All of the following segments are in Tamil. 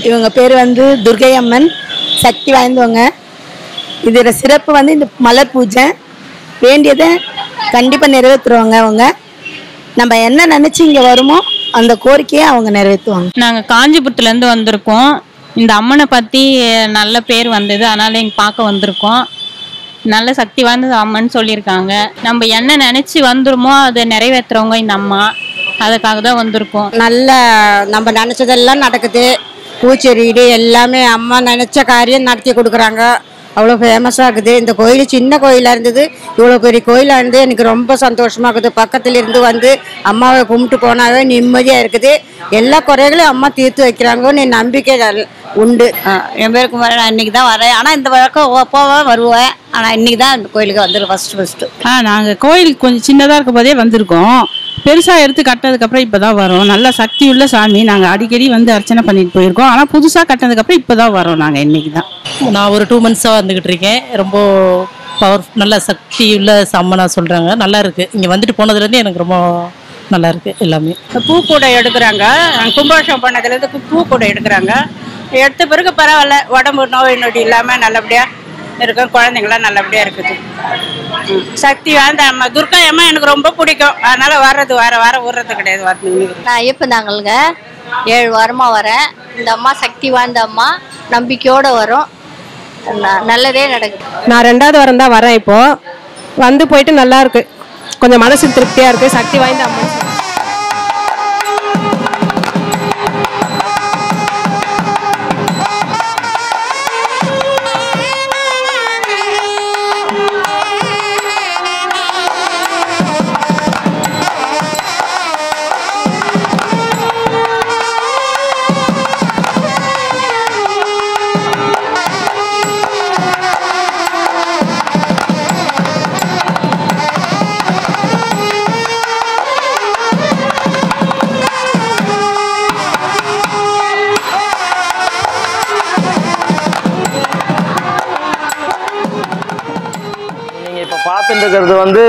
இவங்க பேர் வந்து துர்கை அம்மன் சக்தி வாய்ந்தவங்க இதோட சிறப்பு வந்து இந்த மலர் பூஜை வேண்டியதை கண்டிப்பாக நிறைவேற்றுருவாங்க அவங்க நம்ம என்ன நினச்சி இங்கே வருமோ அந்த கோரிக்கையை அவங்க நிறைவேற்றுவாங்க நாங்கள் காஞ்சிபுரத்துலேருந்து வந்திருக்கோம் இந்த அம்மனை பற்றி நல்ல பேர் வந்தது அதனால் எங்க பார்க்க வந்திருக்கோம் நல்ல சக்தி வாய்ந்த அம்மன் சொல்லியிருக்காங்க நம்ம என்ன நினச்சி வந்துருமோ அதை நிறைவேற்றுறவங்க இந்த அம்மா அதுக்காக தான் வந்திருக்கோம் நல்ல நம்ம நினச்சதெல்லாம் நடக்குது பூச்செடிடு எல்லாமே அம்மா நினச்ச காரியம் நடத்தி கொடுக்குறாங்க அவ்வளோ ஃபேமஸாக இருக்குது இந்த கோயில் சின்ன கோயிலாக இருந்தது இவ்வளோ பெரிய கோயிலாக இருந்து எனக்கு ரொம்ப சந்தோஷமாக இருக்குது பக்கத்துல இருந்து வந்து அம்மாவை கும்பிட்டு போனாவே நிம்மதியாக இருக்குது எல்லா குறைகளையும் அம்மா தீர்த்து வைக்கிறாங்கன்னு நம்பிக்கை நல்- உண்டு என் பேருக்கு முன்னாடி நான் இன்னைக்கு தான் வரேன் ஆனால் இந்த வழக்கம் போவேன் வருவேன் ஆனால் இன்னைக்கு தான் இந்த கோயிலுக்கு வந்துடும் ஃபர்ஸ்ட் ஃபர்ஸ்ட்டு ஆ நாங்கள் கோயில் கொஞ்சம் சின்னதாக இருக்கும் போதே வந்திருக்கோம் பெருசாக எடுத்து கட்டினதுக்கப்புறம் இப்போ தான் வரோம் நல்ல சக்தி உள்ள சாமி நாங்கள் அடிக்கடி வந்து அர்ச்சனை பண்ணிட்டு போயிருக்கோம் ஆனால் புதுசாக கட்டினதுக்கப்புறம் இப்போ தான் வரோம் நாங்கள் இன்னைக்கு தான் நான் ஒரு டூ மந்த்ஸாக வந்துக்கிட்டு இருக்கேன் ரொம்ப பவர் நல்ல சக்தி உள்ள சம்மனா சொல்கிறாங்க நல்லா இருக்கு இங்கே வந்துட்டு போனதுலேருந்து எனக்கு ரொம்ப நல்லா இருக்கு எல்லாமே பூ கூட எடுக்கிறாங்க கும்பாபிஷேகம் பண்ணதுலேருந்து பூ கூட எடுக்கிறாங்க எடுத்த பிறகு பரவாயில்ல உடம்பு நோய் நொடி இல்லாமல் நல்லபடியாக இருக்கும் குழந்தைங்களாம் நல்லபடியாக இருக்குது ம். சக்தி வாய்ந்த அம்மா துர்கா அம்மா எனக்கு ரொம்ப பிடிக்கும் அதனால வர்றது வார வாரம் விடுறது கிடையாது வரணும் நான் ஐயப்பந்தாங்கல்ங்க ஏழு வாரமாக வரேன் இந்த அம்மா சக்தி வாய்ந்த அம்மா நம்பிக்கையோடு வரும் ந- நல்லதே நடக்குது நான் ரெண்டாவது வாரம் தான் வரேன் இப்போ வந்து போயிட்டு நல்லா இருக்கு கொஞ்சம் மனசுக்கு திருப்தியா இருக்கு சக்தி வாய்ந்த அம்மா நீங்க இப்ப பார்த்துட்டு இருக்கிறது வந்து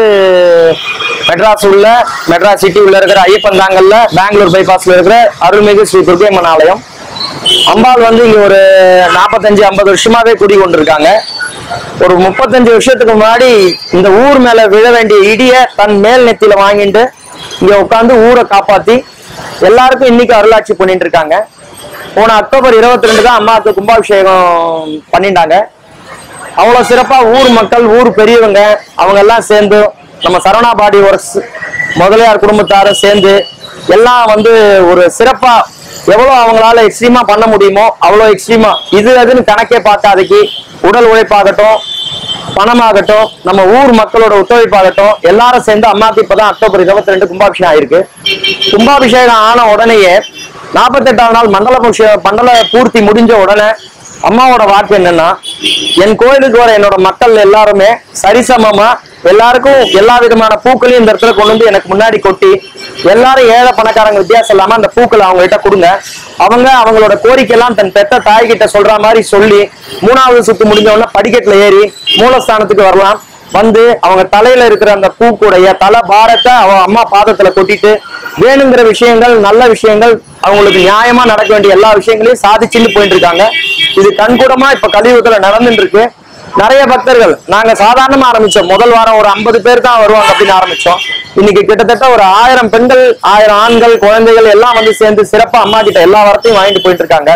மெட்ராஸ் உள்ள மெட்ராஸ் சிட்டி உள்ள இருக்கிற ஐயப்பன் தாங்கல்ல பெங்களூர் பைபாஸ்ல இருக்கிற அருள்மிகு ஸ்ரீ துர்க்கையம்மன் ஆலயம் அம்பாள் வந்து இங்க ஒரு நாற்பத்தஞ்சு ஐம்பது வருஷமாவே குடி கொண்டிருக்காங்க ஒரு முப்பத்தஞ்சு வருஷத்துக்கு முன்னாடி இந்த ஊர் மேல விழ வேண்டிய இடிய தன் மேல் நெத்தியில வாங்கிட்டு இங்க உட்காந்து ஊரை காப்பாத்தி எல்லாருக்கும் இன்னைக்கு அருளாட்சி பண்ணிட்டு இருக்காங்க போன அக்டோபர் இருபத்தி ரெண்டு தான் அம்மாவுக்கு கும்பாபிஷேகம் பண்ணிட்டாங்க அவ்வளவு சிறப்பா ஊர் மக்கள் ஊர் பெரியவங்க அவங்க எல்லாம் சேர்ந்து நம்ம சரவணா பாடி ஒர்க்ஸ் முதலியார் குடும்பத்தாரும் சேர்ந்து எல்லாம் வந்து ஒரு சிறப்பா எவ்வளவு அவங்களால எக்ஸ்ட்ரீமா பண்ண முடியுமோ அவ்வளவு எக்ஸ்ட்ரீமா இது அதுன்னு கணக்கே பார்க்காதக்கு உடல் உழைப்பாகட்டும் பணமாகட்டும் நம்ம ஊர் மக்களோட ஒத்துழைப்பாகட்டும் எல்லாரும் சேர்ந்து அம்மாக்கு இப்பதான் அக்டோபர் இருபத்தி ரெண்டு கும்பாபிஷேகம் ஆயிருக்கு கும்பாபிஷேகம் ஆன உடனேயே நாற்பத்தெட்டாவது நாள் மண்டல புஷ- மண்டல பூர்த்தி முடிஞ்ச உடனே அம்மாவோட வாக்கு என்னன்னா என் கோயிலுக்கு வர என்னோட மக்கள் எல்லாருமே சரிசமமா எல்லாருக்கும் எல்லா விதமான பூக்களையும் இந்த இடத்துல கொண்டு வந்து எனக்கு முன்னாடி கொட்டி எல்லாரும் ஏழை பணக்காரங்க வித்தியாசம் இல்லாம அந்த பூக்களை அவங்க கிட்ட கொடுங்க அவங்க அவங்களோட கோரிக்கை எல்லாம் தன் பெத்த தாய் கிட்ட சொல்ற மாதிரி சொல்லி மூணாவது சுத்து முடிஞ்ச உடனே படிக்கட்டுல ஏறி மூலஸ்தானத்துக்கு வரலாம் வந்து அவங்க தலையில இருக்கிற அந்த பூக்குடைய தலை பாரத்தை அவ அம்மா பாதத்துல கொட்டிட்டு வேணுங்கிற விஷயங்கள் நல்ல விஷயங்கள் அவங்களுக்கு நியாயமா நடக்க வேண்டிய எல்லா விஷயங்களையும் சாதிச்சுட்டு போயிட்டு இருக்காங்க இது கண்கூடமா இப்ப கலியுகத்துல நடந்துட்டு இருக்கு நிறைய பக்தர்கள் நாங்க சாதாரணமா ஆரம்பிச்சோம் முதல் வாரம் ஒரு ஐம்பது பேர் தான் வருவாங்க அப்படின்னு ஆரம்பிச்சோம் இன்னைக்கு கிட்டத்தட்ட ஒரு ஆயிரம் பெண்கள் ஆயிரம் ஆண்கள் குழந்தைகள் எல்லாம் வந்து சேர்ந்து சிறப்பா அம்மா கிட்ட எல்லா வாரத்தையும் வாங்கிட்டு போயிட்டு இருக்காங்க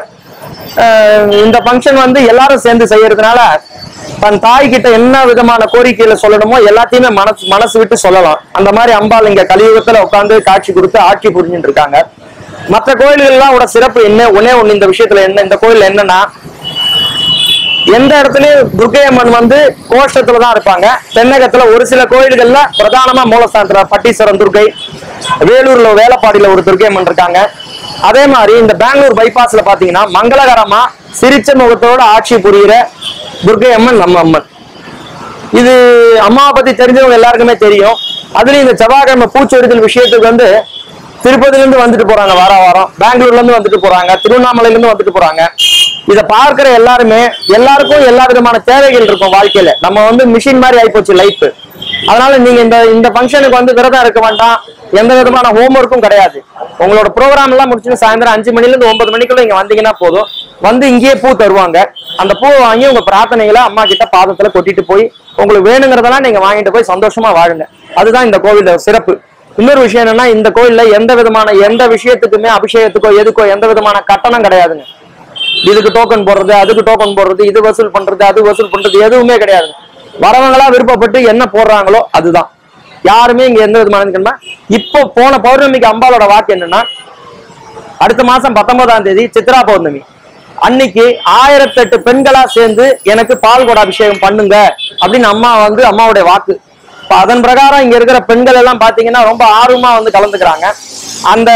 அஹ் இந்த ஃபங்க்ஷன் வந்து எல்லாரும் சேர்ந்து செய்யறதுனால தன் தாய் கிட்ட என்ன விதமான கோரிக்கையில சொல்லணுமோ எல்லாத்தையுமே மனசு மனசு விட்டு சொல்லலாம் அந்த மாதிரி அம்பாள் இங்க கலியுகத்துல உட்காந்து காட்சி கொடுத்து ஆட்சி புரிஞ்சுட்டு இருக்காங்க மற்ற கோயில்கள்லாம் கூட சிறப்பு என்ன ஒன்னே ஒண்ணு இந்த விஷயத்துல என்ன இந்த கோயில் என்னன்னா எந்த இடத்துலயும் துர்க்கை அம்மன் வந்து கோஷ்டத்துல தான் இருப்பாங்க தென்னகத்துல ஒரு சில கோயில்கள்ல பிரதானமா மூலஸ்தானத்துல பட்டீஸ்வரம் துர்க்கை வேலூர்ல வேலப்பாடியில ஒரு துர்க்கை அம்மன் இருக்காங்க அதே மாதிரி இந்த பெங்களூர் பைபாஸ்ல பாத்தீங்கன்னா மங்களகரமா சிரிச்ச முகத்தோட ஆட்சி புரியுற துர்க்கை அம்மன் நம்ம அம்மன் இது அம்மாவை பத்தி தெரிஞ்சவங்க எல்லாருக்குமே தெரியும் அதுலயும் இந்த செவ்வாய்க்கிழமை பூச்சொரிதல் விஷயத்துக்கு வந்து திருப்பதில இருந்து வந்துட்டு போறாங்க வார வாரம் பெங்களூர்ல இருந்து வந்துட்டு போறாங்க திருவண்ணாமலையில இருந்து வந்துட்டு போறாங்க இத பார்க்கிற எல்லாருமே எல்லாருக்கும் எல்லா விதமான தேவைகள் இருக்கும் வாழ்க்கையில நம்ம வந்து மிஷின் மாதிரி ஆயிப்போச்சு லைஃப் அதனால நீங்க இந்த இந்த ஃபங்க்ஷனுக்கு வந்து விரதம் இருக்க வேண்டாம் எந்த விதமான ஹோம் ஒர்க்கும் கிடையாது உங்களோட ப்ரோக்ராம் எல்லாம் முடிச்சுட்டு சாயந்தரம் அஞ்சு மணில இருந்து ஒன்பது மணிக்குள்ள இங்க வந்தீங்கன்னா போதும் வந்து இங்கேயே பூ தருவாங்க அந்த பூவை வாங்கி உங்க பிரார்த்தனைகளை அம்மா கிட்ட பாதத்துல கொட்டிட்டு போய் உங்களுக்கு வேணுங்கிறதெல்லாம் நீங்க வாங்கிட்டு போய் சந்தோஷமா வாழுங்க அதுதான் இந்த கோவிலோட சிறப்பு இன்னொரு விஷயம் என்னன்னா இந்த கோயில்ல எந்த விதமான எந்த விஷயத்துக்குமே அபிஷேகத்துக்கோ எதுக்கோ எந்த விதமான கட்டணம் கிடையாதுங்க இதுக்கு டோக்கன் போடுறது அதுக்கு டோக்கன் போடுறது இது வசூல் பண்றது அது வசூல் பண்றது எதுவுமே கிடையாது வரவங்களா விருப்பப்பட்டு என்ன போடுறாங்களோ அதுதான் யாருமே இங்க எந்த விதமான இதுக்குன்னா இப்போ போன பௌர்ணமிக்கு அம்பாலோட வாக்கு என்னன்னா அடுத்த மாசம் பத்தொன்பதாம் தேதி சித்ரா பௌர்ணமி அன்னைக்கு ஆயிரத்தெட்டு பெண்களா சேர்ந்து எனக்கு பால் குட அபிஷேகம் பண்ணுங்க அப்படின்னு அம்மா வந்து அம்மாவுடைய வாக்கு இப்ப அதன் பிரகாரம் இங்க இருக்கிற பெண்கள் எல்லாம் பாத்தீங்கன்னா ரொம்ப ஆர்வமா வந்து கலந்துக்கிறாங்க அந்த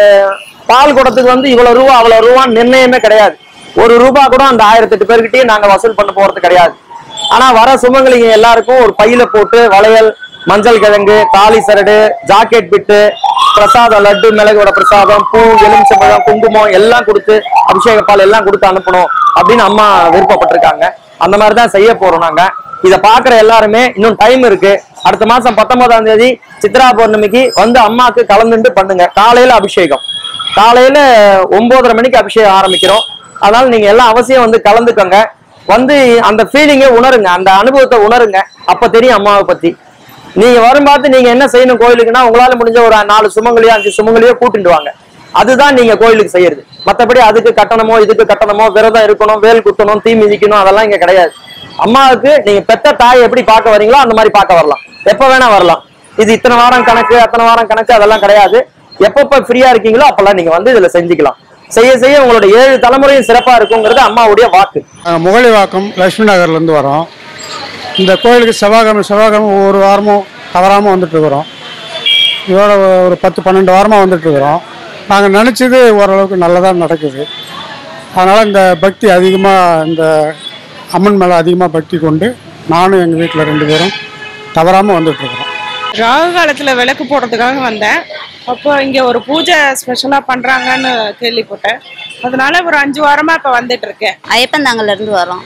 பால் குடத்துக்கு வந்து இவ்வளவு ரூபா அவ்வளவு ரூபான்னு நிர்ணயமே கிடையாது ஒரு ரூபா கூட அந்த ஆயிரத்தெட்டு பேர்கிட்டயும் நாங்க வசூல் பண்ண போறது கிடையாது ஆனா வர சுமங்கலிங்க எல்லாருக்கும் ஒரு பையில போட்டு வளையல் மஞ்சள் கிழங்கு தாலி சரடு ஜாக்கெட் பிட்டு பிரசாதம் லட்டு மிளகோட பிரசாதம் பூ எலுமிச்சம்பழம் குங்குமம் எல்லாம் கொடுத்து அபிஷேக பால் எல்லாம் கொடுத்து அனுப்பணும் அப்படின்னு அம்மா விருப்பப்பட்டிருக்காங்க அந்த மாதிரி தான் செய்ய போறோம் நாங்க இத பாக்குற எல்லாருமே இன்னும் டைம் இருக்கு அடுத்த மாசம் பத்தொன்பதாம் தேதி சித்ரா பௌர்ணமிக்கு வந்து அம்மாக்கு கலந்துட்டு பண்ணுங்க காலையில அபிஷேகம் காலையில ஒன்பதரை மணிக்கு அபிஷேகம் ஆரம்பிக்கிறோம் அதனால நீங்க எல்லாம் அவசியம் வந்து கலந்துக்கோங்க வந்து அந்த ஃபீலிங்கை உணருங்க அந்த அனுபவத்தை உணருங்க அப்ப தெரியும் அம்மாவை பத்தி நீங்க வரும் பார்த்து நீங்க என்ன செய்யணும் கோயிலுக்குன்னா உங்களால முடிஞ்ச ஒரு நாலு சுமங்கலியோ அஞ்சு சுமங்கலியோ கூட்டிட்டு வாங்க அதுதான் நீங்க கோயிலுக்கு செய்யறது மத்தபடி அதுக்கு கட்டணமோ இதுக்கு கட்டணமோ விரதம் இருக்கணும் வேல் குத்தணும் தீ மிதிக்கணும் அதெல்லாம் இங்க கிடையாது அம்மாவுக்கு நீங்க பெத்த தாய் எப்படி பார்க்க வரீங்களோ அந்த மாதிரி பார்க்க வரலாம் எப்ப வேணா வரலாம் இது இத்தனை வாரம் கணக்கு அத்தனை வாரம் கணக்கு அதெல்லாம் கிடையாது எப்பப்ப ஃப்ரீயா இருக்கீங்களோ அப்பெல்லாம் நீங்க வந்து இதுல செஞ்சுக்கலாம் செய்ய செய்ய உங்களோட ஏழு தலைமுறையும் சிறப்பா இருக்குங்கிறது அம்மாவுடைய வாக்கு நாங்கள் முகலிவாக்கம் லட்சுமி நகர்லேருந்து வரோம் இந்த கோயிலுக்கு செவ்வாய்க்கிழமை செவ்வாய்க்கிழமை ஒவ்வொரு வாரமும் தவறாமல் வந்துட்டுருக்குறோம் இதோட ஒரு பத்து பன்னெண்டு வாரமாக வந்துட்டுருக்குறோம் நாங்கள் நினச்சது ஓரளவுக்கு நல்லதாக நடக்குது அதனால் இந்த பக்தி அதிகமாக இந்த அம்மன் மேலே அதிகமாக பக்தி கொண்டு நானும் எங்கள் வீட்டில் ரெண்டு பேரும் தவறாமல் வந்துட்டுருக்குறோம் ராகு காலத்தில் விளக்கு போடுறதுக்காக வந்தேன் அப்போ இங்கே ஒரு பூஜை ஸ்பெஷலாக பண்ணுறாங்கன்னு கேள்விப்பட்டேன் அதனால ஒரு அஞ்சு வாரமாக இப்போ வந்துட்டு இருக்கேன் ஐயப்பந்தாங்கல்ல இருந்து வரோம்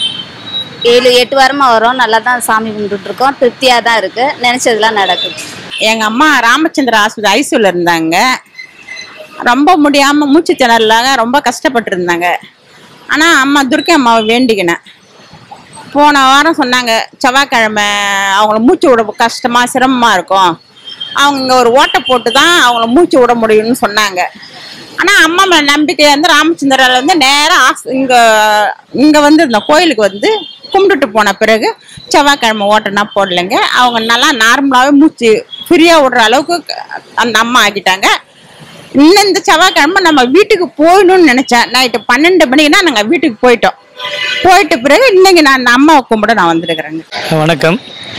ஏழு எட்டு வாரமாக வரோம் நல்லா தான் சாமி கும்பிட்டுட்டு இருக்கோம் திருப்தியாக தான் இருக்கு நினைச்சதெல்லாம் நடக்குது எங்க அம்மா ராமச்சந்திர ஆஸ்பத்திரி ஐசியூல இருந்தாங்க ரொம்ப முடியாம மூச்சு திணறலாக ரொம்ப கஷ்டப்பட்டு இருந்தாங்க ஆனா அம்மா துர்க்கை அம்மாவை வேண்டிக்கினேன் போன வாரம் சொன்னாங்க செவ்வாய்க்கிழமை அவங்கள மூச்சு விட கஷ்டமா சிரமமா இருக்கும் அவங்க இங்க ஒரு ஓட்டை போட்டு தான் அவங்கள மூச்சு விட முடியும்னு சொன்னாங்க ஆனா அம்மா மேல நம்பிக்கை வந்து ராமச்சந்திரால வந்து நேரா ஆஸ்- இங்க இங்க வந்து இந்த கோயிலுக்கு வந்து கும்பிட்டுட்டு போன பிறகு செவ்வாய்க்கிழமை ஓட்டனா போடலைங்க அவங்க நல்லா நார்மலாவே மூச்சு ஃப்ரீயா விடுற அளவுக்கு அந்த அம்மா ஆக்கிட்டாங்க இன்னும் இந்த செவ்வாய்க்கிழமை நம்ம வீட்டுக்கு போகணும்னு நினைச்சேன் நைட்டு பன்னெண்டு மணிக்குனா நாங்க வீட்டுக்கு போயிட்டோம் போயிட்ட பிறகு இன்னைக்கு நான் அந்த அம்மாவை கும்பிட நான் வந்திருக்கிறேங்க வணக்கம்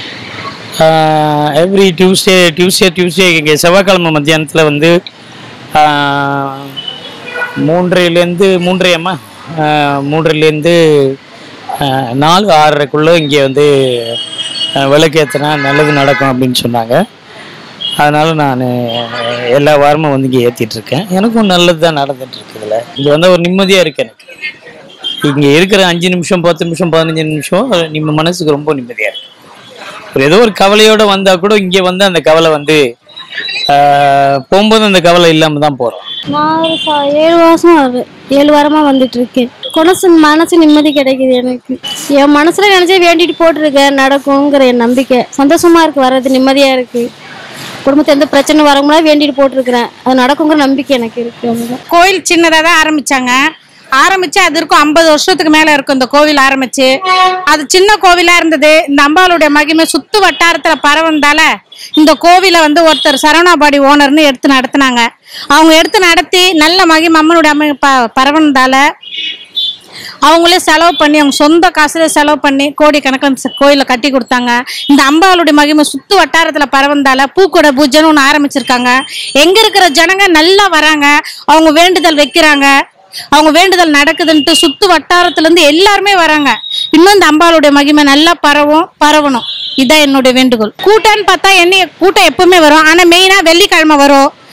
எவ்ரி டியூஸ்டே டியூஸ்டே டியூஸ்டே இங்கே செவ்வாய்க்கிழமை மத்தியானத்தில் வந்து ஆஹ், மூன்றையிலேருந்து மூன்றையம்மா ஆஹ், மூன்றையிலேருந்து ஆஹ், நாலு ஆறரைக்குள்ளே இங்கே வந்து ஆஹ், விளக்கேற்றினா நல்லது நடக்கும் அப்படின்னு சொன்னாங்க அதனால் நான் எல்லா வாரமும் வந்து இங்கே ஏற்றிட்டுருக்கேன் எனக்கும் நல்லது தான் நடந்துட்டுருக்கு இதில் இங்கே வந்து ஒரு நிம்மதியாக இருக்கு எனக்கு இங்கே இருக்கிற அஞ்சு நிமிஷம் பத்து நிமிஷம் பதினஞ்சு நிமிஷம் நம்ம மனசுக்கு ரொம்ப நிம்மதியாக இருக்கு ஒரு ஏதோ ஒரு கவலையோட வந்தா கூட இங்கே வந்து அந்த கவலை வந்து ஆஹ், போகும்போது அந்த கவலை இல்லாமல் தான் போகிறோம் நான் ஒரு ச- ஏழு வருஷம் ஆகுது ஏழு வாரமா வந்துட்டு இருக்கேன் கொனசு மனசு நிம்மதி கிடைக்குது எனக்கு என் மனசுல நினைச்சே வேண்டிட்டு போட்டிருக்கேன் நடக்குங்கிற என் நம்பிக்கை சந்தோஷமா இருக்கு வர்றது நிம்மதியா இருக்கு குடும்பத்துல எந்த பிரச்சனை வரமுடியாது வேண்டிட்டு போட்டிருக்கிறேன் அது நடக்குங்கிற நம்பிக்கை எனக்கு இருக்கு அவ்வளவுதான். கோயில் சின்னதாக தான் ஆரம்பிச்சாங்க ஆரம்பிச்சு அது இருக்கும் ஐம்பது வருஷத்துக்கு மேல இருக்கும் இந்த கோவில் ஆரம்பிச்சு அது சின்ன கோவிலா இருந்தது இந்த அம்பாளுடைய மகிமை சுத்து வட்டாரத்துல பரவுனதால இந்த கோவிலை வந்து ஒருத்தர் சரவணாபாடி ஓனர்னு எடுத்து நடத்துனாங்க அவங்க எடுத்து நடத்தி நல்ல மகிமை அம்மனுடைய அம்மை ப பரவுனதால அவங்களே செலவு பண்ணி அவங்க சொந்த காசுல செலவு பண்ணி கோடி கணக்கில் கோயிலை கட்டி கொடுத்தாங்க இந்த அம்பாளுடைய மகிமை சுத்து வட்டாரத்துல பரவந்தால பூக்கொடை பூஜைன்னு ஒன்று ஆரம்பிச்சிருக்காங்க எங்க இருக்கிற ஜனங்க நல்லா வராங்க அவங்க வேண்டுதல் வைக்கிறாங்க அவங்க வேண்டுதல் நடக்குதுன்ட்டு சுத்து வட்டாரத்துல இருந்து எல்லாருமே வராங்க இன்னும் இந்த அம்பாளுடைய மகிமை நல்லா பரவும் பரவணும் இதான் என்னுடைய வேண்டுகோள் கூட்டம்னு பார்த்தா என்ன கூட்டம் எப்பவுமே வரும் ஆனா மெயினா வெள்ளிக்கிழமை வரும்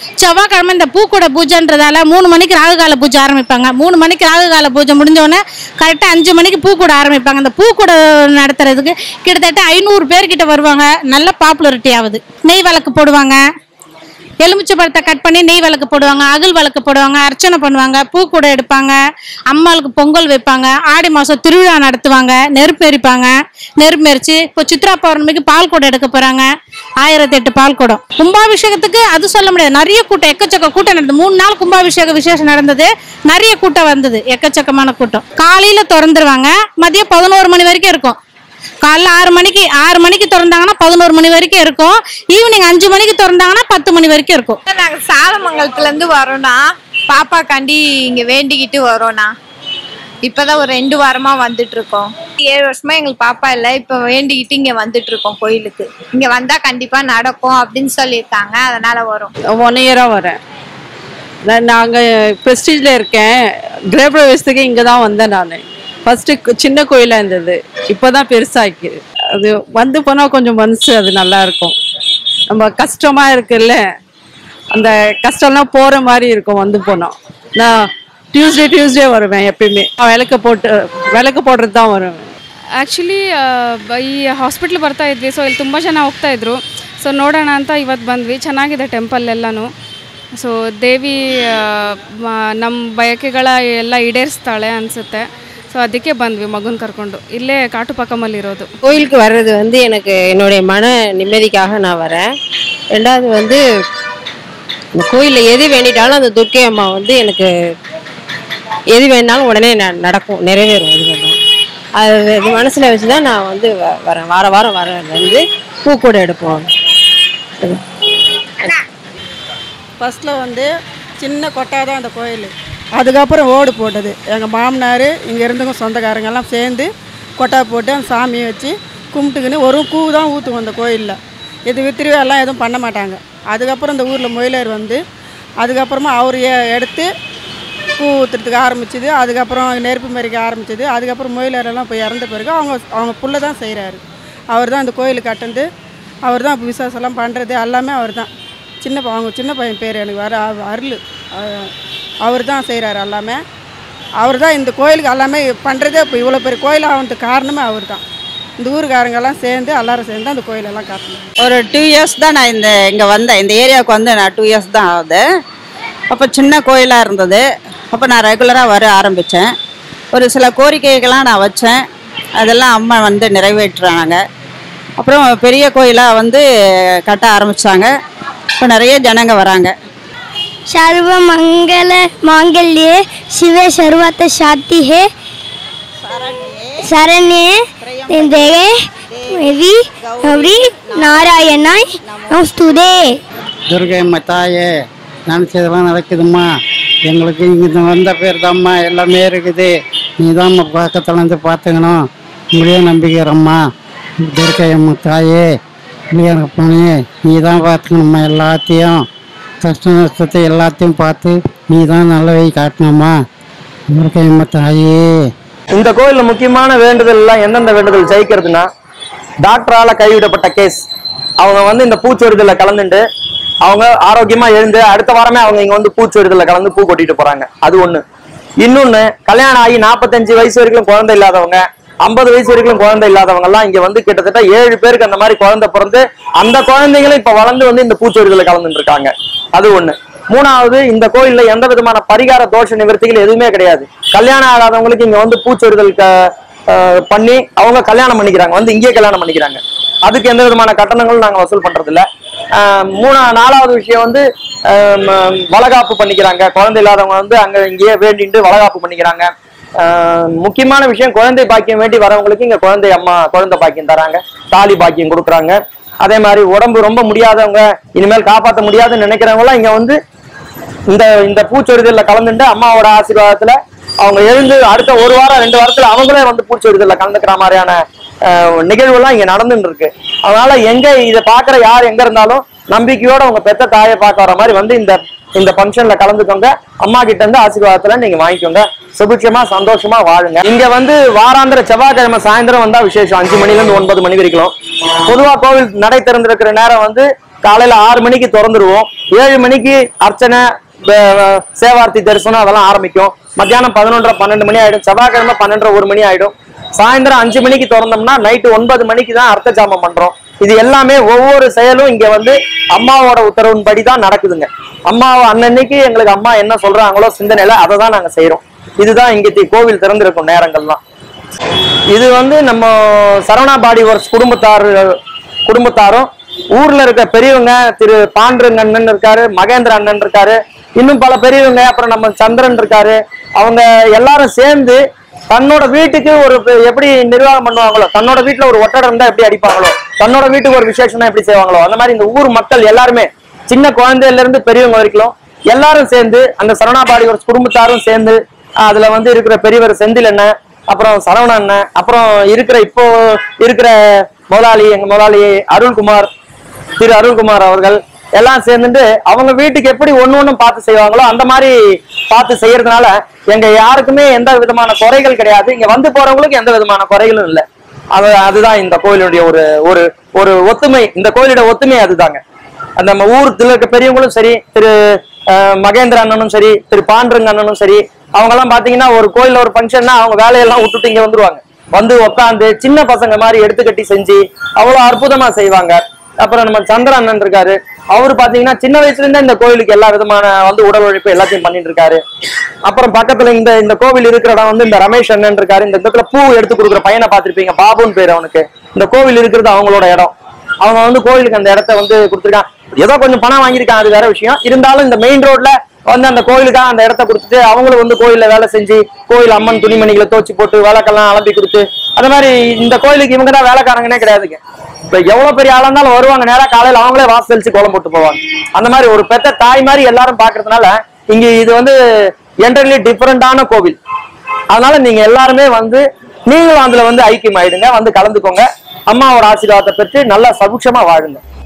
செவ்வாய்க்கிழமை இந்த பூக்கூட பூஜைன்றதால மூணு மணிக்கு ராகுகால பூஜை ஆரம்பிப்பாங்க மூணு மணிக்கு ராகுகால பூஜை முடிஞ்ச உடனே கரெக்டாக அஞ்சு மணிக்கு பூக்கூட ஆரம்பிப்பாங்க அந்த பூக்கூட நடத்துறதுக்கு கிட்டத்தட்ட ஐநூறு பேர்கிட்ட வருவாங்க நல்ல பாப்புலரிட்டி ஆகுது நெய் விளக்கு போடுவாங்க எலுமிச்சை பழத்தை கட் பண்ணி நெய் விளக்கு போடுவாங்க அகல் விளக்கு போடுவாங்க அர்ச்சனை பண்ணுவாங்க பூக்கூடை எடுப்பாங்க அம்மாளுக்கு பொங்கல் வைப்பாங்க ஆடி மாதம் திருவிழா நடத்துவாங்க நெருப்பு எரிப்பாங்க நெருப்பு எரிச்சு இப்போ சித்ரா பௌர்ணமிக்கு பால் குடம் எடுக்க போகிறாங்க ஆயிரத்தி எட்டு பால் குடம் கும்பாபிஷேகத்துக்கு அது சொல்ல முடியாது நிறைய கூட்டம் எக்கச்சக்க கூட்டம் நடந்தது மூணு நாள் கும்பாபிஷேக விசேஷம் நடந்தது நிறைய கூட்டம் வந்தது எக்கச்சக்கமான கூட்டம் காலையில் திறந்துருவாங்க மதியம் பதினோரு மணி வரைக்கும் இருக்கும் காலைல ஆறு மணிக்கு ஆறு மணிக்கு திறந்தாங்கன்னா பதினோரு மணி வரைக்கும் இருக்கும் ஈவினிங் அஞ்சு மணிக்கு திறந்தாங்கன்னா பத்து மணி வரைக்கும் இருக்கும் நாங்கள் சாலமங்கலத்துலேருந்து வரோண்ணா பாப்பாக்காண்டி இங்கே வேண்டிக்கிட்டு வரோண்ணா இப்போதான் ஒரு ரெண்டு வாரமா வந்துட்டு இருக்கோம் ஏழு வருஷமா எங்களுக்கு பாப்பா இல்லை இப்போ வேண்டிக்கிட்டு இங்கே வந்துட்டு இருக்கோம் கோயிலுக்கு இங்கே வந்தால் கண்டிப்பாக நடக்கும் அப்படின்னு சொல்லியிருக்காங்க அதனால வரோம் ஒன் இயராக வரேன் நான் நாங்கள் ப்ரெஸ்டீஜில் இருக்கேன் கிரகப்பிரவேசத்துக்கு இங்கே தான் வந்தேன் நான் ஃபஸ்ட்டு சின்ன கோயிலாக இருந்தது இப்போ தான் பெருசாக்கி அது வந்து போனால் கொஞ்சம் மனசு அது நல்லா இருக்கும் நம்ம கஷ்டமாக இருக்குல்ல அந்த கஷ்டம்லாம் போகிற மாதிரி இருக்கும் வந்து போனோம் நான் டியூஸ்டே டியூஸ்டே வருவேன் எப்பயுமே விளக்கு போட்டு விளக்கு போடுறது தான் வருவேன் ಆ್ಯಕ್ಚುಲಿ ಈ ಹಾಸ್ಪಿಟ್ಲ್ ಬರ್ತಾ ಇದ್ವಿ ಸೊ ಇಲ್ಲಿ ತುಂಬ ಜನ ಹೋಗ್ತಾ ಇದ್ರು ಸೊ ನೋಡೋಣ ಅಂತ ಇವತ್ತು ಬಂದ್ವಿ ಚೆನ್ನಾಗಿದೆ ಟೆಂಪಲ್ ಎಲ್ಲನೂ ಸೊ ದೇವಿ ಆ, ಮ- ನಮ್ಮ ಬಯಕೆಗಳ ಎಲ್ಲ ಈಡೇರಿಸ್ತಾಳೆ ಅನಿಸುತ್ತೆ ಸೊ ಅದಕ್ಕೆ ಬಂದ್ವಿ ಮಗುನ ಕರ್ಕೊಂಡು ಇಲ್ಲೇ ಕಾಟುಪಕ್ಕಮಲ್ಲಿ ಇರೋದು கோயிலுக்கு வர்றது வந்து எனக்கு என்னுடைய மன நிம்மதிக்காக நான் வரேன் ரெண்டாவது வந்து இந்த கோயிலில் எது வேண்டிட்டாலும் அந்த துர்க்கை அம்மா வந்து எனக்கு எது வேணாலும் உடனே ந- நடக்கும் நிறைவேறும் எது வேணாலும் அது இது மனசில் வச்சு தான் நான் வந்து வ- வரேன் வார வாரம் வரேன் வந்து பூக்கூட எடுப்போம் ஃபஸ்ட்டில் வந்து சின்ன கொட்டா தான் அந்த கோயில் அதுக்கப்புறம் ஓடு போட்டது எங்கள் மாமனார் இங்கே இருந்தவங்க சொந்தக்காரங்க எல்லாம் சேர்ந்து கொட்டா போட்டு அந்த சாமியை வச்சு கும்பிட்டுக்கின்னு ஒரு கூ தான் ஊற்றுவோம் அந்த கோயிலில் இது வித்திருவையெல்லாம் எதுவும் பண்ண மாட்டாங்க அதுக்கப்புறம் இந்த ஊரில் மொயிலர் வந்து அதுக்கப்புறமா அவர் எ- எடுத்து பூ ஊற்றுறதுக்கு ஆரம்பிச்சது அதுக்கப்புறம் நெருப்பு மறிக்க ஆரம்பிச்சது அதுக்கப்புறம் மொயிலரெல்லாம் போய் இறந்த பிறகு அவங்க அவங்க புள்ள தான் செய்கிறாரு அவர் தான் இந்த கோயில் கட்டுந்து அவர் தான் இப்போ விசேஷம்லாம் பண்ணுறது எல்லாமே அவர் தான் சின்ன ப- அவங்க சின்ன பையன் பேர் எனக்கு வர அவ- அருள் அவர் தான் செய்கிறாரு எல்லாமே அவர் தான் இந்த கோயிலுக்கு எல்லாமே பண்ணுறதே இப்போ இவ்வளோ பெரிய கோயில் ஆகிறதுக்கு காரணமே அவர் தான் இந்த ஊருக்காரங்கெல்லாம் சேர்ந்து எல்லாரும் சேர்ந்து அந்த கோயிலெல்லாம் காட்டணும் ஒரு டூ இயர்ஸ் தான் நான் இந்த இங்கே வந்தேன் இந்த ஏரியாவுக்கு வந்து நான் டூ இயர்ஸ் தான் ஆகுது அப்போ சின்ன கோயிலாக இருந்தது அப்போ நான் ரெகுலராக வர ஆரம்பித்தேன் ஒரு சில கோரிக்கைகள்லாம் நான் வச்சேன் அதெல்லாம் அம்மா வந்து நிறைவேற்றுறாங்க அப்புறம் பெரிய கோயிலாக வந்து கட்ட ஆரம்பித்தாங்க இப்போ நிறைய ஜனங்க வராங்க सर्व मंगल मांगल्ये शिवे सर्वत शांति है शरण्ये देवे देवी गौरी नारायणाय नमस्तुते துர்கையம்மா தாயே நினச்சதெல்லாம் நடக்குதும்மா எங்களுக்கு இங்கே வந்த பேர் தாம்மா எல்லாமே இருக்குது நீ தான்மா பக்கத்தில் இருந்து பார்த்துக்கணும் உங்களையே நம்பிக்கிறம்மா துர்கையம்மா தாயே பிள்ளையாருக்கு போனே நீ தான் பார்த்துக்கணும்மா எல்லாத்தையும் கஷ்ட நஷ்டத்தை எல்லாத்தையும் பார்த்து நீ தான் நல்ல வழி காட்டணும்மா துர்கையம்மா தாயே இந்த கோயில்ல முக்கியமான வேண்டுதல் எல்லாம் எந்தெந்த வேண்டுதல் ஜெயிக்கிறதுனா டாக்டரால கைவிடப்பட்ட கேஸ் அவங்க வந்து இந்த பூச்சொரிதல்ல கலந்துட்டு அவங்க ஆரோக்கியமா எழுந்து அடுத்த வாரமே அவங்க இங்க வந்து பூச்சொரிதல்ல கலந்து பூ கொட்டிட்டு போறாங்க அது ஒண்ணு இன்னொன்னு கல்யாணம் ஆகி நாற்பத்தஞ்சு வயசு வரைக்கும் குழந்தை இல்லாதவங்க ஐம்பது வயசு வரைக்கும் குழந்தை இல்லாதவங்க எல்லாம் இங்க வந்து கிட்டத்தட்ட ஏழு பேருக்கு அந்த மாதிரி குழந்தை பிறந்து அந்த குழந்தைகளும் இப்ப வளர்ந்து வந்து இந்த பூச்சொரிதல்ல கலந்துட்டு இருக்காங்க அது ஒண்ணு மூணாவது இந்த கோயில்ல எந்த விதமான பரிகார தோஷ நிவர்த்திகள் எதுவுமே கிடையாது கல்யாணம் ஆகாதவங்களுக்கு இங்க வந்து பூச்சொரிதல் க- அஹ் பண்ணி அவங்க கல்யாணம் பண்ணிக்கிறாங்க வந்து இங்கேயே கல்யாணம் பண்ணிக்கிறாங்க அதுக்கு எந்த விதமான கட்டணங்களும் நாங்க வசூல் பண்றது இல்ல ஆஹ் மூணா நாலாவது விஷயம் வந்து ஆஹ் ம- வளகாப்பு பண்ணிக்கிறாங்க குழந்தை இல்லாதவங்க வந்து அங்க இங்கேயே வேண்டிட்டு வளகாப்பு பண்ணிக்கிறாங்க ஆஹ் முக்கியமான விஷயம் குழந்தை பாக்கியம் வேண்டி வரவங்களுக்கு இங்க குழந்தை அம்மா குழந்தை பாக்கியம் தராங்க தாலி பாக்கியம் கொடுக்குறாங்க அதே மாதிரி உடம்பு ரொம்ப முடியாதவங்க இனிமேல் காப்பாற்ற முடியாதுன்னு நினைக்கிறவங்க எல்லாம் இங்க வந்து இந்த இந்த பூச்சொரிதல்ல கலந்துட்டு அம்மாவோட ஆசீர்வாதத்துல அவங்க எழுந்து அடுத்த ஒரு வாரம் ரெண்டு வாரத்துல அவங்களே வந்து பூச்சொரிதல்ல கலந்துக்கிற மாதிரியான அஹ், நிகழ்வுலாம் இங்க நடந்துட்டு இருக்கு அதனால எங்க இதை பாக்குற யார் எங்க இருந்தாலும் நம்பிக்கையோட உங்க பெத்த தாயை பார்க்க வர மாதிரி வந்து இந்த இந்த ஃபங்க்ஷன்ல கலந்துக்கோங்க அம்மா கிட்ட இருந்து ஆசீர்வாதத்துல நீங்க வாங்கிக்கோங்க சுபிட்சமா சந்தோஷமா வாழுங்க இங்க வந்து வாராந்திர செவ்வாய்க்கிழமை சாயந்தரம் வந்தா விசேஷம் அஞ்சு மணில இருந்து ஒன்பது மணி வரைக்கும் பொதுவா கோவில் நடை திறந்திருக்கிற நேரம் வந்து காலையில ஆறு மணிக்கு திறந்துருவோம் ஏழு மணிக்கு அர்ச்சனை வ- வ- சேவார்த்தி தரிசனம் அதெல்லாம் ஆரம்பிக்கும் மத்தியானம் பதினொன்றரை பன்னெண்டு மணி ஆயிடும் செவ்வாய்க்கிழமை பன்னெண்டரை ஒரு மணி ஆயிடும் சாயந்தரம் அஞ்சு மணிக்கு திறந்தோம்னா நைட்டு ஒன்பது மணிக்கு தான் அர்த்த ஜாமம் பண்றோம் இது எல்லாமே ஒவ்வொரு செயலும் இங்க வந்து அம்மாவோட உத்தரவின்படி தான் நடக்குதுங்க அம்மா அன்னன்னைக்கு எங்களுக்கு அம்மா என்ன சொல்றாங்களோ சிந்தனையில அதை தான் நாங்க செய்யறோம் இதுதான் இங்க தி- கோவில் திறந்திருக்கும் நேரங்கள்லாம் இது வந்து நம்ம சரவணா பாடி ஒர்க்ஸ் குடும்பத்தார் குடும்பத்தாரும் ஊர்ல இருக்க பெரியவங்க திரு பாண்டுரங்க அண்ணன் இருக்காரு மகேந்திர அண்ணன் இருக்காரு இன்னும் பல பெரியவங்க அப்புறம் நம்ம சந்திரன் இருக்காரு அவங்க எல்லாரும் சேர்ந்து தன்னோட வீட்டுக்கு ஒரு பெ- எப்படி நிர்வாகம் பண்ணுவாங்களோ தன்னோட வீட்டுல ஒரு ஒட்டடை இருந்தா எப்படி அடிப்பாங்களோ தன்னோட வீட்டுக்கு ஒரு விசேஷம்னா எப்படி செய்வாங்களோ அந்த மாதிரி இந்த ஊர் மக்கள் எல்லாருமே சின்ன குழந்தையில இருந்து பெரியவங்க வரைக்கும் எல்லாரும் சேர்ந்து அந்த சரணாபாடி ஒரு குடும்பத்தாரும் சேர்ந்து ஆஹ் அதுல வந்து இருக்கிற பெரியவர் செந்தில் அண்ணன் அப்புறம் சரவண அண்ணன் அப்புறம் இருக்கிற இப்போ இருக்கிற முதலாளி எங்க முதலாளி அருள்குமார் திரு அருள்குமார் அவர்கள் எல்லாம் சேர்ந்துட்டு அவங்க வீட்டுக்கு எப்படி ஒண்ணு ஒண்ணும் பார்த்து செய்வாங்களோ அந்த மாதிரி பார்த்து செய்யறதுனால எங்க யாருக்குமே எந்த விதமான குறைகள் கிடையாது இங்க வந்து போறவங்களுக்கு எந்த விதமான குறைகளும் இல்லை அது அதுதான் இந்த கோயிலுடைய ஒரு ஒரு ஒரு ஒத்துமை இந்த கோயிலோட ஒத்துமை அதுதாங்க அந்த நம்ம ஊரத்துல இருக்க பெரியவங்களும் சரி திரு அஹ், மகேந்திர அண்ணனும் சரி திரு பாண்டுரங்க அண்ணனும் சரி அவங்க எல்லாம் பாத்தீங்கன்னா ஒரு கோயில்ல ஒரு ஃபங்க்ஷன்னா அவங்க வேலையெல்லாம் விட்டுட்டு இங்க வந்துருவாங்க வந்து உட்காந்து சின்ன பசங்க மாதிரி எடுத்துக்கட்டி செஞ்சு அவ்வளவு அற்புதமா செய்வாங்க அப்புறம் நம்ம சந்திர அண்ணன் இருக்காரு அவரு பாத்தீங்கன்னா சின்ன வயசுல இருந்தே இந்த கோயிலுக்கு எல்லா விதமான வந்து உடல் உழைப்பு எல்லாத்தையும் பண்ணிட்டு இருக்காரு அப்புறம் பக்கத்துல இந்த இந்த கோவில் இருக்கிற இடம் வந்து இந்த ரமேஷ் அண்ணன் இருக்காரு இந்த இடத்துல பூ எடுத்து கொடுக்குற பையனை பார்த்திருப்பீங்க பாபுன்னு பேரு அவனுக்கு இந்த கோவில் இருக்கிறது அவங்களோட இடம் அவங்க வந்து கோயிலுக்கு அந்த இடத்த வந்து கொடுத்துருக்கான் ஏதோ கொஞ்சம் பணம் வாங்கியிருக்கான் அது வேற விஷயம் இருந்தாலும் இந்த மெயின் ரோட்ல வந்து அந்த கோயிலுக்காக அந்த இடத்த கொடுத்துட்டு அவங்களும் வந்து கோயில்ல வேலை செஞ்சு கோயில் அம்மன் துணிமணிகளை தோச்சி போட்டு விளக்கெல்லாம் அலம்பி கொடுத்து அந்த மாதிரி இந்த கோயிலுக்கு இவங்க தான் வேலைக்காரங்கனே கிடையாதுங்க இப்ப எவ்வளவு பெரிய ஆளா இருந்தாலும் வருவாங்க நேரா காலையில அவங்களே வாசல் தெளிச்சு கோலம் போட்டு போவாங்க அந்த மாதிரி ஒரு பெத்த தாய் மாதிரி எல்லாரும் பாக்குறதுனால இங்க இது வந்து என்டர்லி டிஃபரெண்டான கோவில் அதனால நீங்க எல்லாருமே வந்து நீங்களும் அதுல வந்து ஐக்கியம் ஆயிடுங்க வந்து கலந்துக்கோங்க அம்மாவோட ஆசீர்வாதத்தை பெற்று நல்லா சகுஷமா வாழுங்க